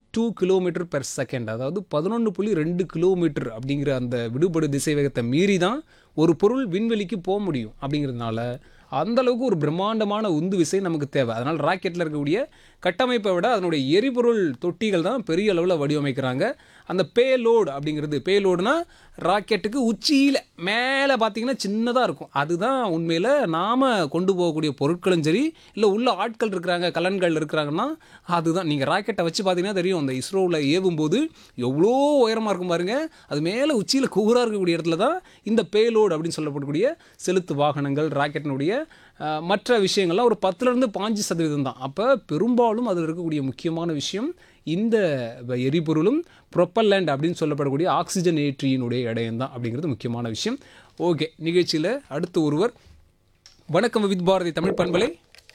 Two kilometre per second அதாவது பதினொன்று புள்ளி ரெண்டு கிலோமீட்டர் அப்படிங்கிற அந்த விடுபடு திசை வேகத்தை மீறி தான் ஒரு பொருள் விண்வெளிக்கு போக முடியும் அப்படிங்கிறதுனால அந்த அளவுக்கு ஒரு பிரம்மாண்டமான உந்து விசை நமக்கு தேவை அதனால் ராக்கெட்டில் இருக்கக்கூடிய கட்டமைப்பை விட அதனுடைய எரிபொருள் தொட்டிகள் தான் பெரிய அளவில் வடிவமைக்கிறாங்க அந்த பேலோடு அப்படிங்கிறது பேலோடுனா ராக்கெட்டுக்கு உச்சியில் மேலே பார்த்தீங்கன்னா சின்னதாக இருக்கும் அதுதான் உண்மையில் நாம் கொண்டு போகக்கூடிய பொருட்களும் சரி இல்லை உள்ள ஆட்கள் இருக்கிறாங்க கலன்கள் இருக்கிறாங்கன்னா அதுதான் நீங்கள் ராக்கெட்டை வச்சு பார்த்தீங்கன்னா தெரியும் அந்த இஸ்ரோவில் ஏவும்போது எவ்வளோ உயரமாக இருக்கும் பாருங்க அது மேலே உச்சியில் கூறாக இருக்கக்கூடிய இடத்துல தான் இந்த பேலோடு அப்படின்னு சொல்லப்படக்கூடிய செலுத்து வாகனங்கள் ராக்கெட்டினுடைய அஹ், மற்ற விஷயங்கள்லாம் ஒரு பத்துலேருந்து பாஞ்சு சதவீதம் தான் அப்போ பெரும்பாலும் அதில் இருக்கக்கூடிய முக்கியமான விஷயம் இந்த வ- எரிபொருளும் ப்ரொப்பல்லண்ட் அப்படின்னு சொல்லப்படக்கூடிய ஆக்சிஜன் ஏற்றியினுடைய இடையம் தான் அப்படிங்கிறது முக்கியமான விஷயம் ஓகே நிகழ்ச்சியில் அடுத்து ஒருவர் வணக்கம் வித் பாரதி தமிழ் பண்பலை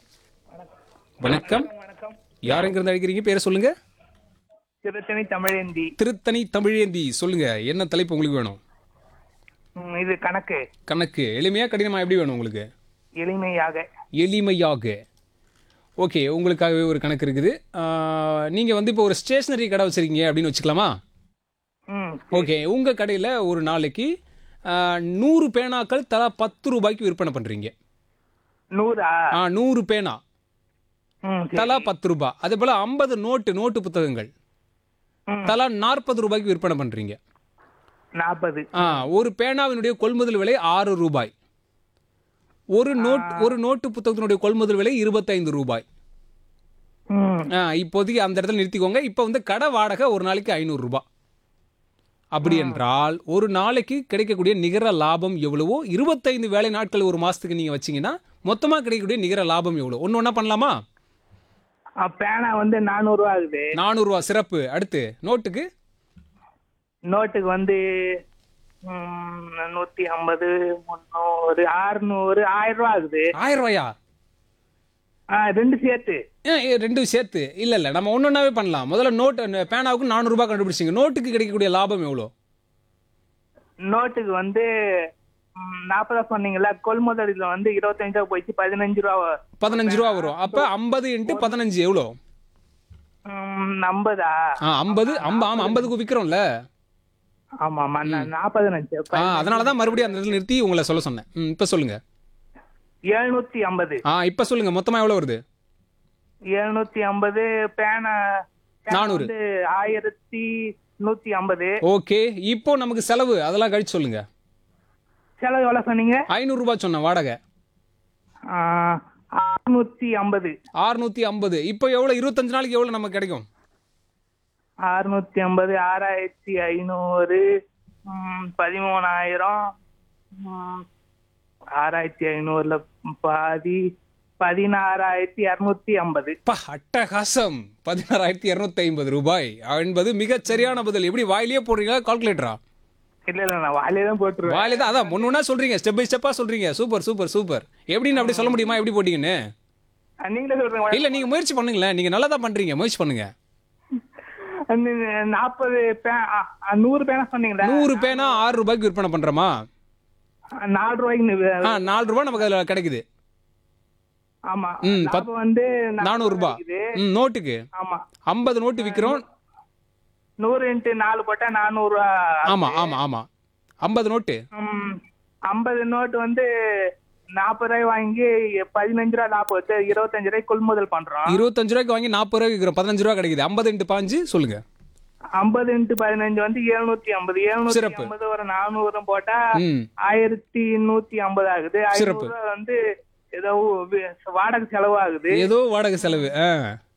வணக்கம் வணக்கம் யார் எங்கிருந்து அழைக்கிறீங்க பேரை சொல்லுங்க திருத்தணி தமிழேந்தி திருத்தணி தமிழேந்தி சொல்லுங்க என்ன தலைப்பு உங்களுக்கு வேணும் ம், இது கணக்கு கணக்கு எளிமையா கடினமா எப்படி வேணும் உங்களுக்கு எளிமையாக எளிமையாக ஓகே உங்களுக்காகவே ஒரு கணக்கு இருக்குது ஆஹ், நீங்க வந்து இப்போ ஒரு ஸ்டேஷனரி கடை வச்சிருக்கீங்க அப்படின்னு வச்சுக்கலாமா ம் ஓகே உங்க கடையில் ஒரு நாளைக்கு ஆஹ், நூறு பேனாக்கள் தலா பத்து ரூபாய்க்கு விற்பனை பண்றீங்க நூறா ஆ நூறு பேனா ம் சரி. தலா பத்து ரூபாய் அதே போல ஐம்பது நோட்டு நோட்டு புத்தகங்கள் ம். தலா நாற்பது ரூபாய்க்கு விற்பனை பண்றீங்க நாற்பது ஆ ஒரு பேனாவினுடைய கொள்முதல் விலை ஆறு ரூபாய் ஒரு நோட் ஒரு நோட்டு புத்தகத்தினுடைய கொள்முதல் விலை இருபத்தைந்து ரூபாய் ம் ஆ இப்போதைக்கு அந்த இடத்துல நிறுத்திக்கோங்க இப்போ வந்து கடை வாடகை ஒரு நாளைக்கு ஐநூறு ரூபாய் அப்படி என்றால் ஒரு நாளைக்கு கிடைக்கக்கூடிய நிகர லாபம் எவ்வளவோ இருபத்தைந்து வேலை நாட்கள் ஒரு மாசத்துக்கு நீங்க வச்சீங்கன்னா மொத்தமா கிடைக்கக்கூடிய நிகர லாபம் எவ்வளோ ஒன்று ஒன்றா பண்ணலாமா அ, பேனா வந்து நானூறுவா ஆகுது நானூறுரூவா சிறப்பு அடுத்து நோட்டுக்கு நோட்டுக்கு வந்து ம், நூத்தி ஐம்பது முந்நூறு அறுநூறு ஆயிரம் ரூபா ஆகுது ஆயிரம் ரூபாயா ஆ ரெண்டு சேர்த்து ஏன் ஏ, ரெண்டும் சேர்த்து இல்லை இல்லை நம்ம ஒன்று ஒன்றாவே பண்ணலாம் முதல்ல நோட் பேனாவுக்கு நானூறுரூபா கண்டுபிடிச்சிங்க நோட்டுக்கு கிடைக்கக்கூடிய லாபம் எவ்வளோ நோட்டுக்கு வந்து ம், நாற்பதா சொன்னீங்கல்ல கொள்முதலில் வந்து இருபத்தஞ்சு ரூபா போயிடுச்சு பதினஞ்சு ரூபா பதினஞ்சு ரூபா வரும் அப்போ ஐம்பது இன்ட்டு பதினஞ்சு எவ்வளோ ம், ஐம்பதா ஆ ஐம்பது ஐம்பது ஆமாம் ஐம்பதுக்கு விற்கிறோம்ல ஆமா ஆமா நான் நாற்பது நினைச்சேன் ஆ அதனால தான் மறுபடியும் அந்த இடத்துல நிறுத்தி உங்களை சொல்ல சொன்னேன் ம் இப்போ சொல்லுங்க எழுநூத்தி ஐம்பது ஆ இப்போ சொல்லுங்க மொத்தமாக எவ்வளோ வருது எழுநூத்தி ஐம்பது பேனா பேனா நானூறு. வந்து ஆயிரத்தி நூத்தி ஐம்பது ஓகே இப்போ நமக்கு செலவு அதெல்லாம் கழிச்சு சொல்லுங்க செலவு எவ்வளவு சொன்னீங்க ஐநூறுரூபா சொன்னேன் வாடகை அறுநூத்தி ஐம்பது ஆறுநூற்றி ஐம்பது இப்போ எவ்வளோ இருபத்தஞ்சு நாளைக்கு எவ்வளோ நமக்கு கிடைக்கும் அறுநூத்தி ஐம்பது ஆறாயிரத்தி ஐநூறு ம், பதிமூணாயிரம் ம், ஆறாயிரத்தி ஐநூறுல பாதி பதினாறாயிரத்தி இரநூத்தி ஐம்பது பா அட்டகாசம் பதினாறாயிரத்தி இரநூத்தி ஐம்பது ரூபாய் என்பது மிகச் சரியான பதில் எப்படி வாயிலேயே போடுறீங்களா கால்குலேட்டரா இல்ல இல்ல நான் வாயிலே தான் போட்டுருவேன் வாயிலே தான் அதான் ஒன்று ஒன்றா சொல்றீங்க ஸ்டெப் பை ஸ்டெப்பாக சொல்றீங்க சூப்பர் சூப்பர் சூப்பர் எப்படின்னு அப்படி சொல்ல முடியுமா எப்படி போட்டீங்கன்னு அஹ் நீங்களே சொல்றீங்க இல்ல நீங்க முயற்சி பண்ணுங்களேன் நீங்க நல்லா தான் பண்றீங்க முயற்சி பண்ணுங்க நாற்பது பே- அ, அ, நூறு பேனா சொன்னீங்களா நூறு பேனா ஆறு ரூபாய்க்கு விற்பனை பண்றோமா நாலு ரூபாய்க்கு நு- ஆ நாலு ரூபாய் நமக்கு அதுல கிடைக்குது ஆமா ம், பத்- லாபம் வந்து நானூறு ரூபாய் கிடைக்குது. ம் நோட்டுக்கு ஆமா ஐம்பது நோட்டு விற்கிறோம் நூறு இன்ட்டு நாலு போட்டா நானூறு ரூபா ஆமா ஆமா ஆமா ஐம்பது நோட்டு ம், ஐம்பது நோட்டு வந்து நாற்பது ரூபாய் வாங்கி பதினஞ்சு ரூபா லாபம் வச்சு இருபத்தஞ்சு ரூபாய் கொள்முதல் பண்றோம் இருபத்தஞ்சு ரூபாய்க்கு வாங்கி நாற்பது ரூபாய்க்கு விற்கிறோம் பதினஞ்சு ரூபா கிடைக்குது ஐம்பது இன்ட்டு பாஞ்சு சொல்லுங்க ஐம்பது இன்ட்டு பதினஞ்சு வந்து எழுநூத்தி ஐம்பது எழுநூத்தி சிறப்பு. ஐம்பது ஒரு நானூறு போட்டா ம் ஆயிரத்தி நூத்தி ஐம்பது ஆகுது சிறப்பு. ஐநூறு ரூபா வந்து ஏதோ வி- வாடகை செலவு ஆகுது ஏதோ வாடகை செலவு ஆ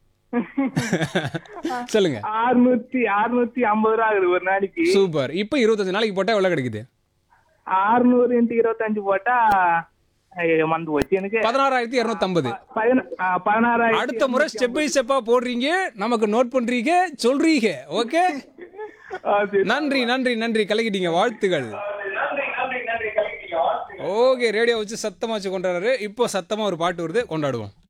சொல்லுங்க அறுநூத்தி அறுநூத்தி ஐம்பது ரூபா ஆகுது ஒரு நாளைக்கு சூப்பர் இப்போ இருபத்தஞ்சு நாளைக்கு போட்டா எவ்வளவு கிடைக்குது அறுநூறு இன்ட்டு இருபத்தஞ்சு போட்டா ஐயோ, மறந்து போச்சு எனக்கு பதினாறாயிரத்தி இரநூத்தம்பது பதின- ஆ, பதினாறாயிரத்தி அடுத்த முறை ஸ்டெப் பை ஸ்டெப்பா போடுறீங்க நமக்கு நோட் பண்றீங்க சொல்றீங்க ஓகே ஆ, சரி. நன்றி நன்றி நன்றி கலக்கிட்டீங்க வாழ்த்துகள் ஓகே ரேடியோ வச்சு சத்தமா வச்சு கொண்டாடுறாரு இப்போ சத்தமா ஒரு பாட்டு வருது கொண்டாடுவோம்